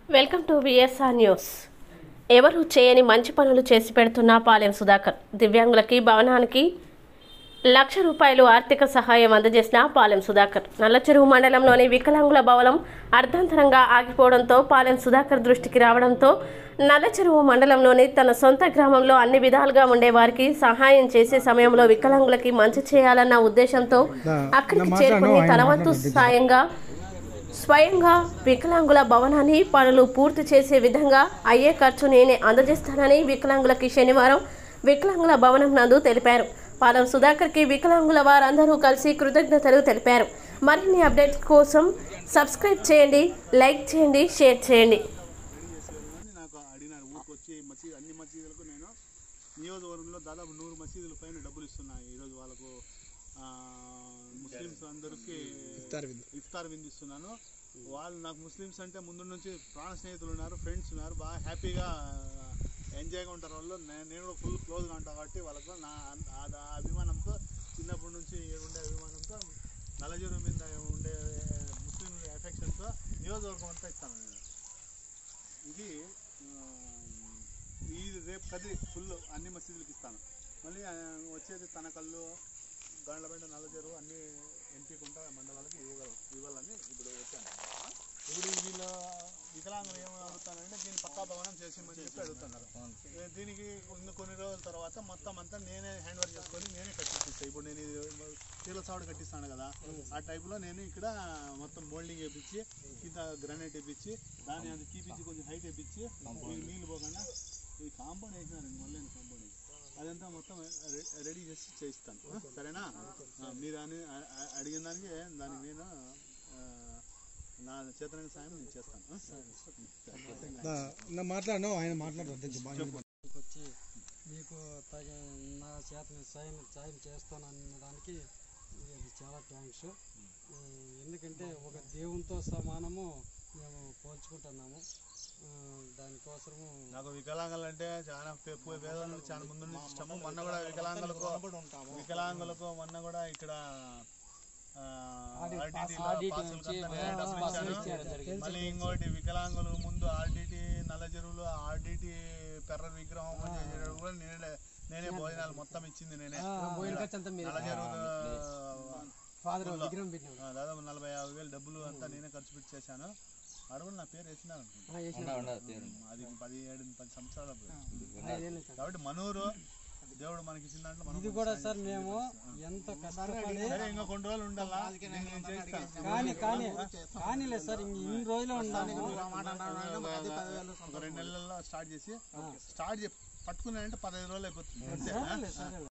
Welcome to VSR news ఎవరు చేయని మంచి పనులు చేసి పెడుతున్న పాలెం సుధాకర్ దివ్యాంగులకి భవనానికి లక్ష రూపాయలు ఆర్థిక సహాయం అందజేసిన పాలెం సుధాకర్ నల్లచెరువు మండలంలోని వికలాంగుల భవనం అర్ధాంతరంగా ఆగిపోవడంతో పాలెం సుధాకర్ దృష్టికి రావడంతో నల్లచెరువు మండలంలోని తన సొంత గ్రామంలో అన్ని విధాలుగా ఉండే వారికి సహాయం చేసే సమయంలో వికలాంగులకి మంచి చేయాలన్న ఉద్దేశంతో అక్కడికి చేరుకుని తన వంతు సాయంగా స్వయంగా వికలాంగుల భవనాన్ని పనులు పూర్తి చేసే విధంగా అయ్యే ఖర్చు నేనే అందజేస్తానని వికలాంగులకి శనివారం వికలాంగుల భవనం నందు తెలిపారు పాలెం సుధాకర్కి వికలాంగుల వారందరూ కలిసి కృతజ్ఞతలు తెలిపారు మరిన్ని అప్డేట్స్ కోసం సబ్స్క్రైబ్ చేయండి లైక్ చేయండి షేర్ చేయండి అని నాకు అడిగినారు ఊరికి వచ్చి మసీదు అన్ని మసీదులకు నేను నియోజకవర్గంలో దాదాపు నూరు మసీదుల పైన డబ్బులు ఇస్తున్నాను ఈరోజు వాళ్ళకు ఆ, ముస్లిమ్స్ అందరికీ ఇఫ్తార్ విందు ఇస్తున్నాను వాళ్ళు నాకు ముస్లిమ్స్ అంటే ముందు నుంచి ప్రాణ స్నేహితులు ఉన్నారు ఫ్రెండ్స్ ఉన్నారు బాగా హ్యాపీగా ఎంజాయ్గా ఉంటారు వాళ్ళు నేను నేను కూడా ఫుల్ క్లోజ్గా ఉంటాను కాబట్టి వాళ్ళకు నా అన్- ఆ ఆ అభిమానంతో చిన్నప్పటి నుంచి ఉండే అభిమానంతో నల్లజీరు మీద ఉండే ముస్లిం ఎఫెక్షన్తో నియోజకవర్గం అంతా ఇస్తాను నేను ఇది ఆ, ఈ రేపు కదిరి ఫుల్ అన్ని మసీదులకు ఇస్తాను మళ్ళీ ఆ, వచ్చేది తనకల్లు గాండ్లబెండ నల్లజరు అన్ని ఎంపీకుంటా మండలాలకు ఇవ్వగల ఇవ్వాలని ఇప్పుడు వచ్చాను ఇప్పుడు వీళ్ళు వికలాంగులు ఏమని అడుగుతానంటే దీన్ని పక్కా భవనం చేసిమని చెప్పి అడుగుతున్నారు ఏ, దీనికి ఇంక కొన్ని రోజుల తర్వాత మొత్తం అంతా నేనే హ్యాండ్ ఓవర్ చేసుకొని నేనే కట్టిస్తాను ఇప్పుడు నేను తీల సావుడు కట్టిస్తాను కదా ఆ టైప్లో నేను ఇక్కడ మొత్తం బోల్డింగ్ వేపించి కింద గ్రానైట్ వేపించి దాన్ని అది తీపిచ్చి కొంచెం హైట్ వేపించి ఈ నీళ్ళు పోకుండా ఈ కాంపౌండ్ వేసినారండి మళ్ళీ కాంపౌండ్ వేసి అదంతా మొత్తం రె- రెడీ చేసి చేయిస్తాను ఆ, సరేనా ఆ, మీరు అని అ- అ- అడిగిన దానికి దానికి నేను ఆ, నా చేతనైన సాయం నేను చేస్తాను ఆ? నా మాట్లాడను ఆయన మాట్లాడదు బాగా ఇక్కడికి వచ్చి మీకు తగ నా చేత నేను సాయం సాయం చేస్తాను అన్న దానికి ఇది చాలా థ్యాంక్స్ ఎందుకంటే ఒక దేవునితో సమానము మేము పోల్చుకుంటున్నాము ఆ, దానికోసము నాకు వికలాంగులు అంటే చాలా పే- పే- వేదనలు చాలా ముందు నుంచి ఇష్టము మొన్న కూడా వికలాంగులకు వికలాంగులకు మొన్న కూడా ఇక్కడ ఆ, RDT లో పాసులకు అంతా నేనే డబ్బులు ఇచ్చాను. మళ్ళీ ఇంకోటి వికలాంగులు ముందు ఆర్డిటి నల్ల చెరువులు ఆర్డిటి పెర్ర విగ్రహం చేసేటప్పుడు కూడా నేనే నేనే భోజనాలు మొత్తం ఇచ్చింది నేనే నల్ల చెరువు ఫాదర్ విగ్రహం పెట్టినాం ఆ, దాదాపు నలభై యాభై వేలు డబ్బులు అంతా నేనే ఖర్చు పెట్టి చేశాను అడుగు నా పేరు వేసినారు అనుకుంటా అది పదిహేడు పది సంవత్సరాల కాబట్టి మనూరు దేవుడు మనకి ఇచ్చిన దాంట్లో మనం ఇది కూడా సార్ మేము ఎంత కష్టపడి సరే ఇంకా కొన్ని రోజులు ఉండాలా దీన్ని నేను చేస్తాను కానీ కానీ కానీలే సార్ ఇంక ఇన్ని రోజులు ఉన్నాము ఒక రెండు నెలల్లో స్టార్ట్ చేసి స్టార్ట్ చే పట్టుకున్నానంటే పదహైదు రోజులు అయిపోతుంది అంతే సరేలే సరేలే